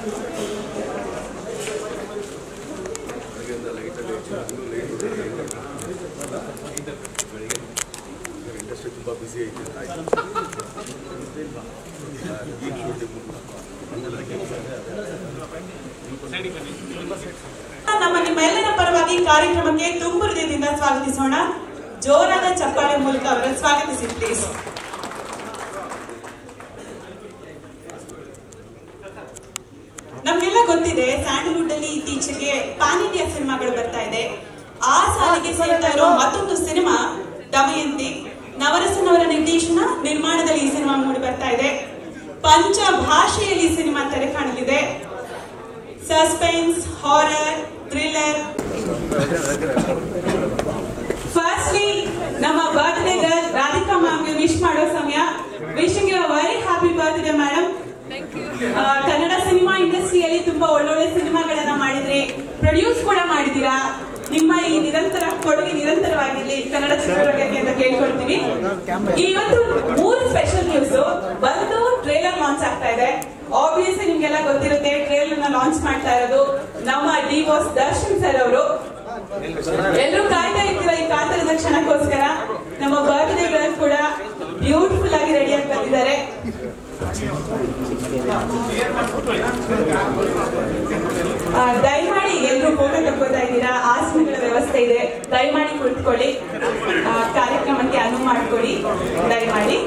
industry ತುಂಬ ಬಿಸಿ ಐತೆ ಆಯ್ತು ಈಗ ಶೂಟಿಂಗ್ ನಮ್ಮ ನಿಮ್ಮೆಲ್ಲರ ಪರವಾಗಿ ಕಾರ್ಯಕ್ರಮಕ್ಕೆ ತುಂಬ ಹೃದಯದಿಂದ ಸ್ವಾಗತಿಸೋಣ ಜೋರಾದ ಚಪ್ಪಾಳೆ ಮೂಲಕ ಅವರನ್ನು ಸ್ವಾಗತಿಸಿ ಪ್ಲೀಸ್ ನಮ್ಗೆಲ್ಲ ಗೊತ್ತಿದೆ ಸ್ಯಾಂಡಲ್ವುಡ್ ಅಲ್ಲಿ ಇತ್ತೀಚೆಗೆ ಪ್ಯಾನ್ ಇಂಡಿಯಾ ಸಿನಿಮಾಗಳು ಬರ್ತಾ ಇದೆ ಆ ಸಾಲಿಗೆ ಸೇರ್ತಾ ಇರೋ ಮತ್ತೊಂದು ಸಿನಿಮಾ ದಮಯಂತಿ ನವರಸನ್ ಅವರ ನಿರ್ದೇಶನ ನಿರ್ಮಾಣದಲ್ಲಿ ಈ ಸಿನಿಮಾ ಮೂಡಿ ಬರ್ತಾ ಇದೆ ಪಂಚ ಭಾಷೆಯಲ್ಲಿ ಈ ಸಿನಿಮಾ ತೆರೆ ಕಾಣಲಿದೆ ಸಸ್ಪೆನ್ಸ್ ಹಾರರ್ ಥ್ರಿಲ್ಲರ್ ಫಸ್ಟ್ಲಿ ನಮ್ಮ ಬರ್ತ್ಡೇ ಗರ್ಲ್ ರಾಧಿಕಾ ಮ್ಯಾಮ್ಗೆ ವಿಶ್ ಮಾಡೋ ಸಮಯ wishing you very happy birthday madam Kannada cinema ಇಂಡಸ್ಟ್ರಿಯಲ್ಲಿ ತುಂಬಾ ಒಳ್ಳೊಳ್ಳೆ ಸಿನಿಮಾಗಳನ್ನ ಮಾಡಿದ್ರಿ ಪ್ರೊಡ್ಯೂಸ್ ಕೂಡ ಮಾಡಿದೀರಾ ನಿಮ್ಮ ಈ ನಿರಂತರ ಕೊಡುಗೆ ನಿರಂತರವಾಗಿರ್ಲಿ ಕನ್ನಡ ಚಿತ್ರರಂಗಕ್ಕೆ ಅಂತ ಕೇಳ್ಕೊಳ್ತೀವಿ ಇವತ್ತು ಮೂರು ಸ್ಪೆಷಲ್ ನ್ಯೂಸ್ ಒಂದು ಟ್ರೇಲರ್ ಲಾಂಚ್ ಆಗ್ತಾ ಇದೆ ಆಬ್ವಿಯಸ್ಲಿ ನಿಮ್ಗೆಲ್ಲ ಗೊತ್ತಿರುತ್ತೆ ಟ್ರೇಲರ್ ನ ಲಾಂಚ್ ಮಾಡ್ತಾ ಇರೋದು ನಮ್ಮ ಡಿ ಬಾಸ್ ದರ್ಶನ್ ಸರ್ ಅವರು ಎಲ್ಲರೂ ಕಾಯ್ತಾ ಇರ್ತೀರ ಈ ಕಾತರದ ಕ್ಷಣಕ್ಕೋಸ್ಕರ ನಮ್ಮ ಬರ್ತ್ಡೇ ಗರ್ಲ್ ಕೂಡ ಬ್ಯೂಟಿಫುಲ್ ಆಗಿ ರೆಡಿ ಆಗಿ ಬಂದಿದ್ದಾರೆ ಆ, ದಯಮಾಡಿ ಎಲ್ಲರೂ ಫೋಟೋ ತಗೋತಾ ಇದ್ದೀರಾ ಆಸನಗಳ ವ್ಯವಸ್ಥೆ ಇದೆ ದಯಮಾಡಿ ಕುಳಿತುಕೊಳ್ಳಿ ಆ, ಕಾರ್ಯಕ್ರಮಕ್ಕೆ ಅನುವು ಮಾಡಿಕೊಡಿ ದಯಮಾಡಿ